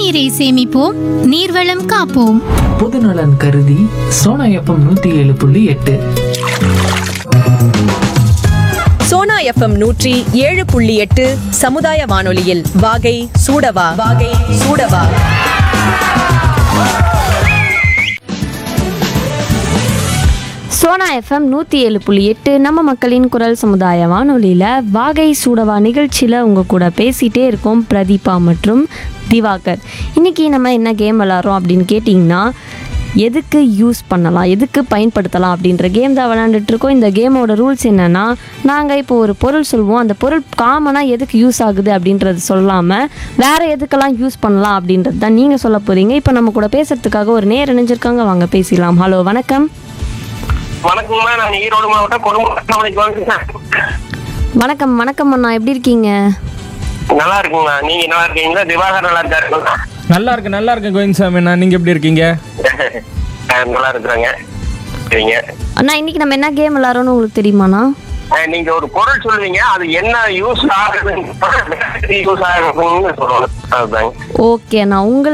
நீரை சேமிப்போம் நீர்வளம் காப்போம் பொதுநலன் கருதி சோனா எஃப்எம் நூத்தி ஏழு புள்ளி எட்டு சோனா எஃப்எம் நூற்றி ஏழு புள்ளி எட்டு சமுதாய வானொலியில் வாகை சூடவா வாகை சூடவா சோனா எஃப்எம் நூற்றி ஏழு புள்ளி எட்டு நம்ம மக்களின் குரல் சமுதாய வானொலியில் வாகை சூடவா நிகழ்ச்சியில் உங்கள் கூட பேசிகிட்டே இருக்கோம் பிரதீபா மற்றும் திவாகர் இன்றைக்கி நம்ம என்ன கேம் விளாட்றோம் அப்படின்னு கேட்டிங்கன்னா எதுக்கு யூஸ் பண்ணலாம் எதுக்கு பயன்படுத்தலாம் அப்படின்ற கேம் தான் விளாண்டுட்டு இருக்கோம் இந்த கேமோட ரூல்ஸ் என்னென்னா நாங்கள் இப்போ ஒரு பொருள் சொல்லுவோம் அந்த பொருள் காமனாக எதுக்கு யூஸ் ஆகுது அப்படின்றது சொல்லாமல் வேறு எதுக்கெல்லாம் யூஸ் பண்ணலாம் அப்படின்றது தான் நீங்கள் சொல்ல போகிறீங்க இப்போ நம்ம கூட பேசுகிறதுக்காக ஒரு நேர் இணைஞ்சிருக்காங்க வாங்க பேசிடலாம் ஹலோ வணக்கம் வணக்கம்மா நான் ஈரோடு மாவட்டம் கொடுமுடிக்கு வாங்க வணக்கம் வணக்கம் அண்ணா எப்படி இருக்கீங்க நல்லா இருக்குங்களா நீங்க நல்லா இருக்கீங்களா திவாகர் நல்லா இருக்காருங்களா நல்லா இருக்கு நல்லா இருக்கு கோவிந்தசாமி அண்ணா நீங்க எப்படி இருக்கீங்க அஹ் நல்லா இருக்கிறாங்க சரிங்க அண்ணா இன்னைக்கு நம்ம என்ன கேம் விளாட்றோம்னு உங்களுக்கு தெரியுமாண்ணா அஹ் நீங்க ஒரு பொருள் சொல்லுவீங்க அது என்ன யூஸ் ஆகுது யூஸ் ஆகுதுன்னு சொல்லணும் அதுதாங்க ஓகே அண்ணா உங்கள்